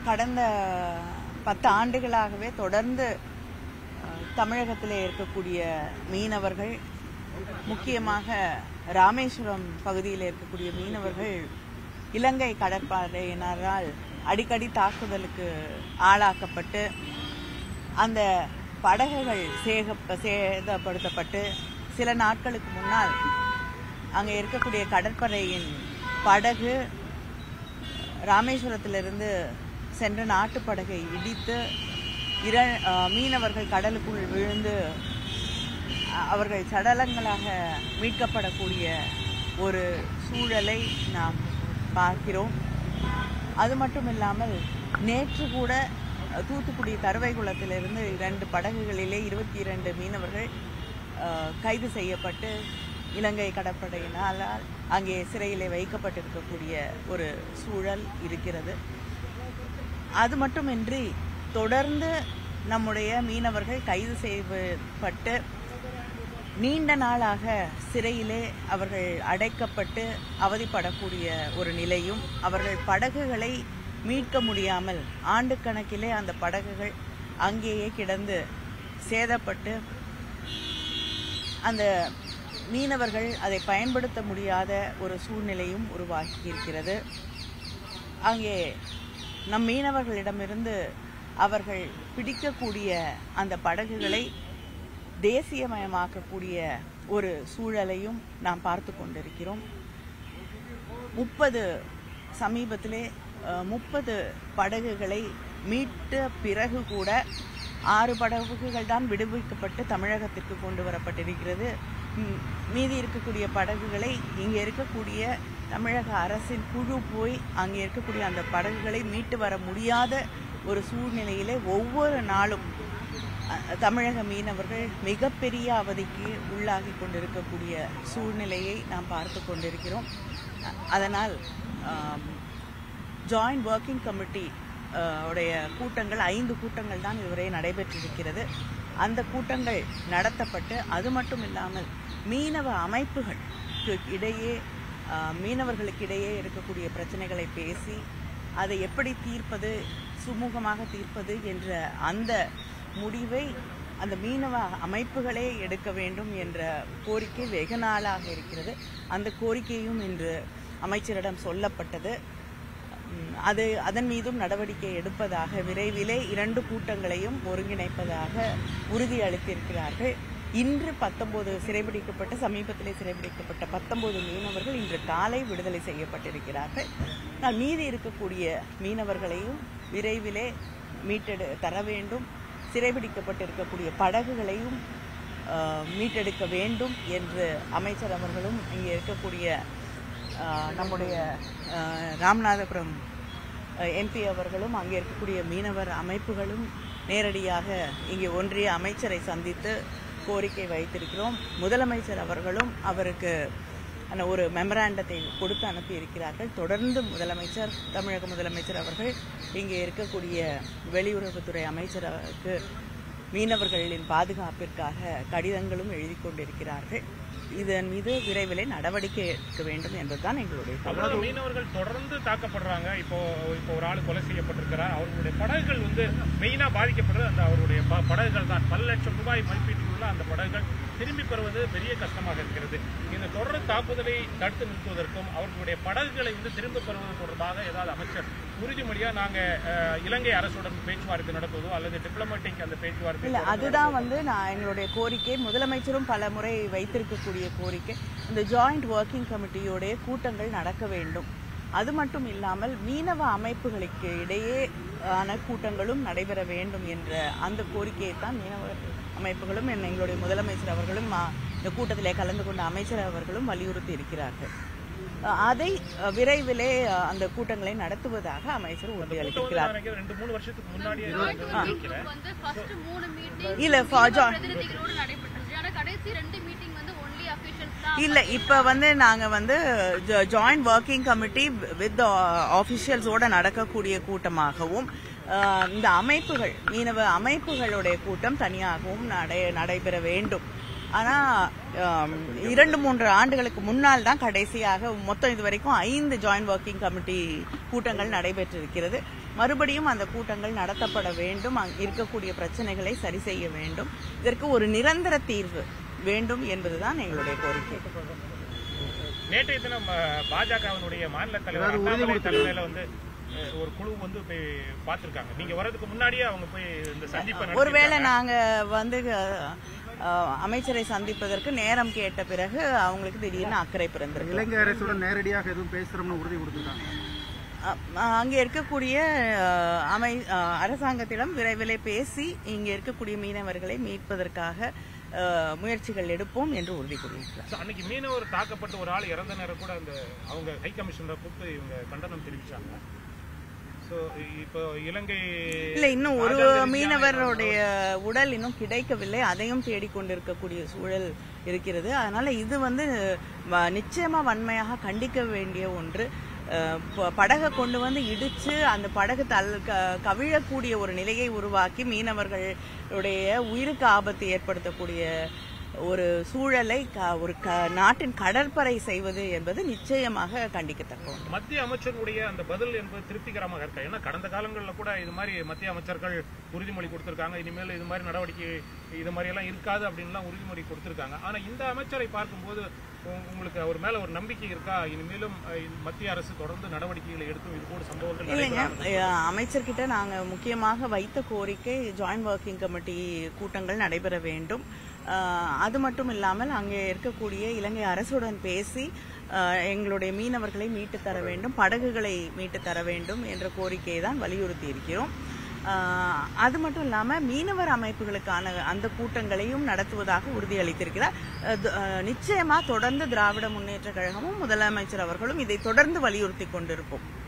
கடந்த பத்து ஆண்டுகளாகவே தொடர்ந்து அஹ், தமிழகத்திலே இருக்கக்கூடிய மீனவர்கள் முக்கியமாக ராமேஸ்வரம் பகுதியில் இருக்கக்கூடிய மீனவர்கள் இலங்கை கடற்படையினரால் அடிக்கடி தாக்குதலுக்கு ஆளாக்கப்பட்டு அந்த படகுகள் சேக சேதப்படுத்தப்பட்டு சில நாட்களுக்கு முன்னால் அங்கே இருக்கக்கூடிய கடற்படையின் படகு ராமேஸ்வரத்திலிருந்து சென்ற நாட்டுப் படகை இடித்து இர அஹ், மீனவர்கள் கடலுக்குள் விழுந்து அ- அவர்கள் சடலங்களாக மீட்கப்படக்கூடிய ஒரு சூழலை நாம் பார்க்கிறோம் அது மட்டும் இல்லாமல் நேற்று கூட அஹ், தூத்துக்குடி கருவைக்குளத்திலிருந்து இரண்டு படகுகளிலே இருபத்தி இரண்டு மீனவர்கள் அஹ், கைது செய்யப்பட்டு இலங்கை கடற்படையினால் அங்கே சிறையிலே வைக்கப்பட்டிருக்கக்கூடிய ஒரு சூழல் இருக்கிறது அது மட்டுமின்றி தொடர்ந்து நம்முடைய மீனவர்கள் கைது செய்யப்பட்டு நீண்ட நாளாக சிறையிலே அவர்கள் அடைக்கப்பட்டு அவதிப்படக்கூடிய ஒரு நிலையும் அவர்கள் படகுகளை மீட்க முடியாமல் ஆண்டுக்கணக்கிலே அந்த படகுகள் அங்கேயே கிடந்து சேதப்பட்டு அந்த மீனவர்கள் அதை பயன்படுத்த முடியாத ஒரு சூழ்நிலையும் உருவாகி இருக்கிறது அங்கே நம் மீனவர்களிடமிருந்து அவர்கள் பிடிக்கக்கூடிய அந்த படகுகளை தேசியமயமாக்கக்கூடிய ஒரு சூழலையும் நாம் பார்த்து கொண்டிருக்கிறோம் முப்பது சமீபத்திலே முப்பது படகுகளை மீட்ட பிறகு கூட ஆறு படகுகள் தான் விடுவிக்கப்பட்டு தமிழகத்திற்கு கொண்டு வரப்பட்டிருக்கிறது ம், மீதி இருக்கக்கூடிய படகுகளை இங்கே இருக்கக்கூடிய தமிழக அரசின் குழு போய் அங்கே இருக்கக்கூடிய அந்த படகுகளை மீட்டு வர முடியாத ஒரு சூழ்நிலையிலே ஒவ்வொரு நாளும் அ- தமிழக மீனவர்கள் மிகப்பெரிய அவதிக்கு உள்ளாகி கொண்டிருக்கக்கூடிய சூழ்நிலையை நாம் பார்த்து கொண்டிருக்கிறோம் அ- அதனால் ஜாயிண்ட் ஒர்க்கிங் கமிட்டி உடைய கூட்டங்கள் ஐந்து கூட்டங்கள் தான் இதுவரை நடைபெற்றிருக்கிறது அந்த கூட்டங்கள் நடத்தப்பட்டு அது மட்டும் இல்லாமல் மீனவ அமைப்புகளுக்கு இடையே அஹ், மீனவர்களுக்கிடையே இருக்கக்கூடிய பிரச்சனைகளை பேசி அதை எப்படி தீர்ப்பது சுமூகமாக தீர்ப்பது என்ற அந்த முடிவை அந்த மீனவ அமைப்புகளே எடுக்க வேண்டும் என்ற கோரிக்கை வெகு நாளாக இருக்கிறது அந்த கோரிக்கையும் இன்று அமைச்சரிடம் சொல்லப்பட்டது ம், அது அதன் மீதும் நடவடிக்கை எடுப்பதாக விரைவிலே இரண்டு கூட்டங்களையும் ஒருங்கிணைப்பதாக உறுதி அளித்திருக்கிறார்கள் இன்று பத்தொன்பது சிறைபிடிக்கப்பட்ட சமீபத்திலே சிறைபிடிக்கப்பட்ட பத்தொன்பது மீனவர்கள் இன்று காலை விடுதலை செய்யப்பட்டிருக்கிறார்கள் ஆனால் மீதி இருக்கக்கூடிய மீனவர்களையும் விரைவிலே மீட்டெடு தர வேண்டும் சிறைபிடிக்கப்பட்டிருக்கக்கூடிய படகுகளையும் ஆஹ், மீட்டெடுக்க வேண்டும் என்று அமைச்சர் அவர்களும் இங்கே இருக்கக்கூடிய ஆஹ், நம்முடைய ஆஹ், ராமநாதபுரம் எம்பி அவர்களும் அங்கே இருக்கக்கூடிய மீனவர் அமைப்புகளும் நேரடியாக இங்கே ஒன்றிய அமைச்சரை சந்தித்து கோரிக்கை வைத்திருக்கிறோம் முதலமைச்சர் அவர்களும் அவருக்கு அந்த ஒரு மெமராண்டத்தை கொடுத்து அனுப்பி இருக்கிறார்கள் தொடர்ந்து முதலமைச்சர் தமிழக முதலமைச்சர் அவர்கள் இங்கே இருக்கக்கூடிய வெளியுறவுத்துறை அமைச்சருக்கு மீனவர்களின் பாதுகாப்பிற்காக கடிதங்களும் எழுதி கொண்டிருக்கிறார்கள் இதன் மீது விரைவிலே நடவடிக்கை எடுக்க வேண்டும் என்பதுதான் எங்களுடைய கருத்து. தமிழக மீனவர்கள் தொடர்ந்து தாக்கப்படுறாங்க இப்போ இப்போ ஒரு ஆள் கொலை செய்யப்பட்டிருக்கிறார் அவர்களுடைய படகுகள் வந்து மெயினா பாதிக்கப்படுறது அந்த அவருடைய ப- படகுகள் தான் பல லட்சம் ரூபாய் மதிப்பீட்டில் உள்ள அந்த படகுகள் திரும்பி பெறுவது பெரிய கஷ்டமாக இருக்கிறது இந்த தொடர் தாக்குதலை தடுத்து நிறுத்துவதற்கும் அவர்களுடைய படகுகளை வந்து திரும்ப பெறுவது தொடர்பாக ஏதாவது அமைச்சர் உறுதிமொழியா நாங்க அஹ், இலங்கை அரசுடன் பேச்சுவார்த்தை நடத்துவதோ அல்லது டிப்ளமேட்டிக் அந்த பேச்சுவார்த்தை இல்ல அதுதான் வந்து நான் எங்களுடைய கோரிக்கை முதலமைச்சரும் பல முறை வைத்திருக்கக்கூடிய கோரிக்கை இந்த ஜாயிண்ட் ஒர்க்கிங் கமிட்டியோடைய கூட்டங்கள் நடக்க வேண்டும் அது மட்டும் இல்லாமல் மீனவ அமைப்புகளுக்கு இடையே ஆன கூட்டங்களும் நடைபெற வேண்டும் என்ற அந்த கோரிக்கையை தான் மீனவ அமைப்புகளும் என்ன- எங்களுடைய முதலமைச்சர் அவர்களும் ஆ, இந்த கூட்டத்திலே கலந்து கொண்ட அமைச்சர் அவர்களும் வலியுறுத்தி இருக்கிறார்கள் அ, அதை அ, விரைவிலே அ, அந்த கூட்டங்களை நடத்துவதாக அமைச்சர் வந்து உறுதியளித்திருக்கிறார் நான் நினைக்கிறேன் ரெண்டு மூணு வருஷத்துக்கு முன்னாடியே நினைக்கிறேன் வந்து first மூணு meeting இல்ல, for jo- பிரதிநிதிகளோடு நடைபெற்றுச்சு. ஆனா கடைசி ரெண்டு meeting வந்து only officials தான் இல்ல இப்ப வந்து நாங்க வந்து ஜாயிண்ட் ஒர்க்கிங் கமிட்டி வித் ஆபீஷியல்ஸோட நடக்கக்கூடிய கூட்டமாகவும் அஹ், இந்த அமைப்புகள் மீனவ அமைப்புகளுடைய கூட்டம் தனியாகவும் நடை நடைபெற வேண்டும் ஆனா ஆம், இரண்டு மூன்று ஆண்டுகளுக்கு முன்னால் தான் கடைசியாக மொத்தம் இதுவரைக்கும் ஐந்து ஜாயிண்ட் ஒர்க்கிங் கமிட்டி கூட்டங்கள் நடைபெற்றிருக்கிறது மறுபடியும் அந்த கூட்டங்கள் நடத்தப்பட வேண்டும் அங்க இருக்கக்கூடிய பிரச்சனைகளை சரி செய்ய வேண்டும் இதற்கு ஒரு நிரந்தர தீர்வு வேண்டும் என்பதுதான் எங்களுடைய கோரிக்கை நேற்றைய தினம் அஹ், பாஜகவினுடைய மாநில தலைவர் அண்ணாமலை தலைமையில வந்து அஹ், ஒரு குழு வந்து போய் பார்த்திருக்காங்க நீங்க வர்றதுக்கு முன்னாடியே அவங்க போய் இந்த சந்திப்பை நடத்தியிருக்காங்க. ஒருவேளை நாங்க வந்து அஹ், அஹ், அமைச்சரை சந்திப்பதற்கு நேரம் கேட்ட பிறகு அவங்களுக்கு திடீர்னு அக்கறை பிறந்திருக்கு இலங்கை அரசுடன் நேரடியாக எதுவும் பேசுறோம்னு உறுதி கொடுத்துருக்காங்க அ- அங்கே இருக்கக்கூடிய அஹ், அமை அஹ், அரசாங்கத்திடம் விரைவிலே பேசி இங்கே இருக்கக்கூடிய மீனவர்களை மீட்பதற்காக அஹ், முயற்சிகள் எடுப்போம் என்று உறுதி கூறியிருக்கிறார் So, அன்னைக்கு மீனவர் தாக்கப்பட்ட ஒரு ஆள் இறந்த நேரம் கூட அந்த அவங்க ஹை கமிஷனரை கூப்பிட்டு இவங்க கண்டனம் தெரிவிச்சாங்க ஸோ இப்போ இலங்கை இல்ல இன்னும் ஒரு ராஜாங்க ரீதியான மீனவருடைய உடல் இன்னும் கிடைக்கவில்லை அதையும் தேடிக்கொண்டிருக்கக்கூடிய சூழல் இருக்கிறது அதனால இது வந்து வ- நிச்சயமா வன்மையாக கண்டிக்க வேண்டிய ஒன்று அஹ், ப- படகை கொண்டு வந்து இடிச்சு அந்த படகு தல் க- கவிழக்கூடிய ஒரு நிலையை உருவாக்கி மீனவர்களுடைய உயிருக்கு ஆபத்து ஏற்படுத்தக்கூடிய ஒரு சூழலை க- ஒரு க நாட்டின் கடற்படை செய்வது என்பது நிச்சயமாக கண்டிக்கத்தக்க ஒன்று மத்திய அமைச்சருடைய அந்த பதில் என்பது திருப்திகரமாக இருக்கா ஏன்னா கடந்த காலங்களில் கூட இது மாதிரி மத்திய அமைச்சர்கள் உறுதிமொழி கொடுத்திருக்காங்க இனிமேல் இது மாதிரி நடவடிக்கை இது மாதிரி எல்லாம் இருக்காது அப்படின்லாம் உறுதிமொழி கொடுத்திருக்காங்க ஆனா இந்த அமைச்சரை பார்க்கும்போது உ- உங்களுக்கு அவர் மேல ஒரு நம்பிக்கை இருக்கா இனிமேலும் அஹ், இந்த மத்திய அரசு தொடர்ந்து நடவடிக்கைகளை எடுக்கும் இது போல சம்பவங்கள் இல்லைங்க நடைபெறாமல் அஹ் அமைச்சர்கிட்ட நாங்க முக்கியமாக வைத்த கோரிக்கை ஜாயிண்ட் ஒர்க்கிங் கமிட்டி கூட்டங்கள் நடைபெற வேண்டும் அஹ் அது மட்டும் இல்லாமல் அங்கே இருக்கக்கூடிய இலங்கை அரசுடன் பேசி அஹ் எங்களுடைய மீனவர்களை மீட்டு தர வேண்டும் படகுகளை மீட்டு தர வேண்டும் என்ற கோரிக்கையை தான் வலியுறுத்தி இருக்கிறோம் அஹ் அது மட்டும் இல்லாம மீனவர் அமைப்புகளுக்கான அந்த கூட்டங்களையும் நடத்துவதாக உறுதியளித்திருக்கிறார் அஹ் த- அஹ் நிச்சயமா தொடர்ந்து திராவிட முன்னேற்ற கழகமும் முதலமைச்சர் அவர்களும் இதை தொடர்ந்து வலியுறுத்தி கொண்டிருப்போம்